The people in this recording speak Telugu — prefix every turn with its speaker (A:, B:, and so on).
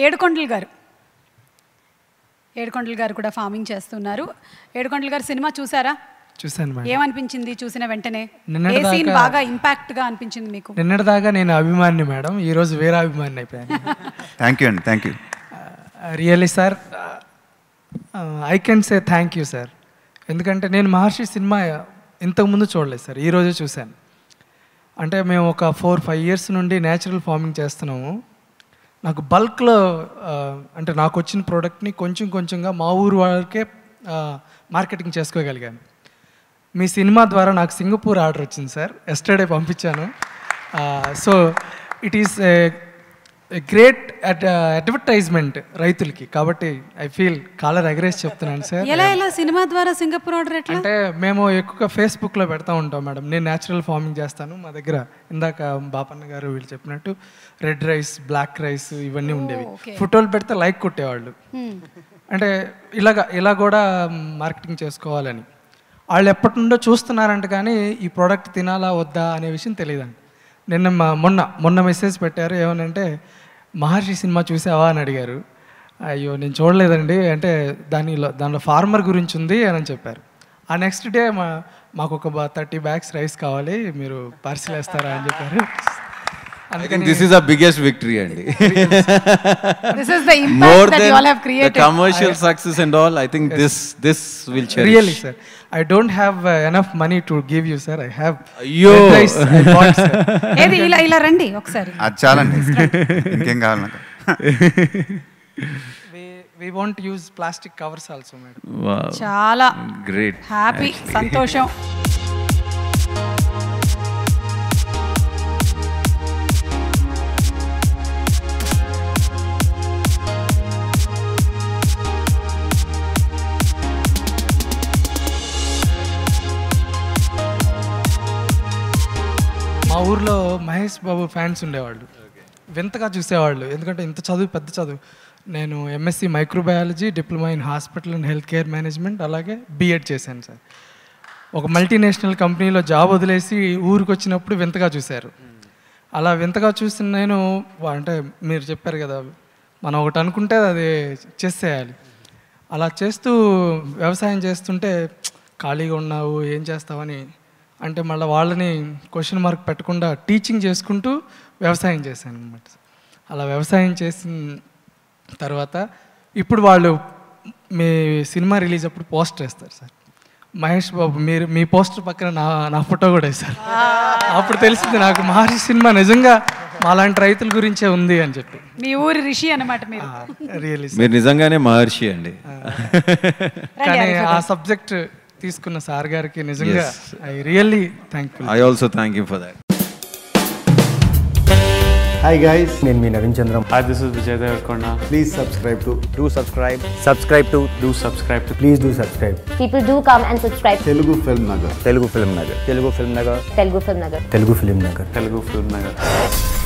A: ఏడుకొండలు గారు ఏడుకొండలు గారు కూడా ఫార్మింగ్ చేస్తున్నారు ఏడుకొండలు గారు సినిమా చూసారా
B: చూశాను మేడం
A: ఏమనిపించింది చూసిన వెంటనే
B: నిన్నటి
A: ఏ సీన్
B: దాకా-
A: బాగా ఇంపాక్ట్ గా అనిపించింది మీకు
B: నిన్నటిదాకా నేను అభిమాని మేడం ఈరోజు వేరే అభిమాని అయిపోయాను
C: థ్యాంక్ యూ అండి thank you
B: really sir I can say thank you sir ఎందుకంటే నేను మహర్షి సినిమా ఇంతకుముందు చూడలేదు సార్ ఈరోజే చూశాను అంటే మేము ఒక ఫోర్ ఫైవ్ ఇయర్స్ నుండి న్యాచురల్ ఫార్మింగ్ చేస్తున్నాము నాకు బల్క్లో అంటే నాకు వచ్చిన ప్రోడక్ట్ని కొంచెం కొంచెంగా మా ఊరు వాళ్ళకే మార్కెటింగ్ చేసుకోగలిగాను మీ సినిమా ద్వారా నాకు సింగపూర్ ఆర్డర్ వచ్చింది సార్ ఎస్టర్డే పంపించాను so it is great advertisement రైతులకి కాబట్టి ఐ ఫీల్ కాలర్ ఎగరేసి చెప్తున్నాను సార్
A: ఎలా ఎలా సినిమా ద్వారా సింగపూర్ ఆర్డర్ ఎట్లా
B: అంటే మేము ఎక్కువగా ఫేస్బుక్లో పెడతా ఉంటాం మేడం నేను న్యాచురల్ ఫార్మింగ్ చేస్తాను మా దగ్గర ఇందాక బాపన్న గారు వీళ్ళు చెప్పినట్టు రెడ్ రైస్ బ్లాక్ రైస్ ఇవన్నీ ఉండేవి
A: okay.
B: ఫోటోలు పెడితే లైక్ కొట్టేవాళ్ళు అంటే ఇలాగ ఇలా కూడా మార్కెటింగ్ చేసుకోవాలని వాళ్ళు ఎప్పటి నుండో చూస్తున్నారంట కానీ ఈ ప్రోడక్ట్ తినాలా వద్దా అనే విషయం తెలియదండి నిన్న మా- మొన్న మొన్న మెసేజ్ పెట్టారు ఏమనంటే మహర్షి సినిమా చూసావా అని అడిగారు అయ్యో నేను చూడలేదండి అంటే దానిలో దానిలో ఫార్మర్ గురించి ఉంది అని చెప్పారు ఆ నెక్స్ట్ డే మా మాకు ఒక థర్టీ బ్యాగ్స్ రైస్ కావాలి మీరు పార్సిల్ వేస్తారా అని చెప్పారు అందుకని
D: this is the biggest victory అండి
A: this is the
D: more
A: impact that you all have
D: then
A: created
D: commercial success and all I think this this will
B: really sir I don't have enough money to give you sir I have
D: అయ్యో.
A: ఏది ఇలా ఇలా రండి ఒకసారి
C: అది చాలండి ఇంకేం కావాలి నాకు
B: we want use plastic covers also madam
A: చాలా
D: గ్రేట్
A: హ్యాపీ సంతోషం
B: మా ఊర్లో మహేష్ బాబు ఫ్యాన్స్ ఉండేవాళ్ళు వింతగా చూసేవాళ్ళు ఎందుకంటే ఇంత చదువు పెద్ద చదువు నేను MSc microbiology diploma in hospital and health care management అలాగే బీఎడ్ చేశాను సార్ ఒక మల్టీనేషనల్ కంపెనీలో జాబ్ వదిలేసి ఊరికి వచ్చినప్పుడు వింతగా చూశారు అలా వింతగా చూసిన నేను వా- అంటే మీరు చెప్పారు కదా మనం ఒకటి అనుకుంటే అది చేసేయాలి అలా చేస్తూ వ్యవసాయం చేస్తుంటే ఖాళీగా ఉన్నావు ఏం చేస్తావని అంటే మళ్ళీ వాళ్ళని క్వశ్చన్ మార్క్ పెట్టకుండా టీచింగ్ చేసుకుంటూ వ్యవసాయం చేశాను అనమాట అలా వ్యవసాయం చేసిన తర్వాత ఇప్పుడు వాళ్ళు మీ సినిమా రిలీజ్ అప్పుడు పోస్ట్ వేస్తారు సార్ మహేష్ బాబు మీరు మీ పోస్టర్ పక్కన నా నా ఫోటో కూడా వేశారు అప్పుడు తెలిసింది నాకు మహర్షి సినిమా నిజంగా మాలాంటి రైతుల గురించే ఉంది అని చెప్పి
A: మీ ఊరి రిషి అన్నమాట మీరు
B: రియలీ
D: మీరు నిజంగానే మహర్షి అండి
B: కానీ ఆ సబ్జెక్ట్ తీసుకున్న సార్ గారికి నిజంగా I really thankful
D: I also thank you for that
E: hi guys నేను మీ Naveen Chandram
F: Hi, this is Vijay Devarkonda.
E: Please subscribe to
G: do subscribe subscribe to
F: Do subscribe to
E: please do subscribe
H: People do come and subscribe to
E: Telugu film Nagar
G: telugu film nagar telugu film nagar
H: Telugu Film Nagar.
E: Telugu film Nagar
F: Telugu Film Nagar.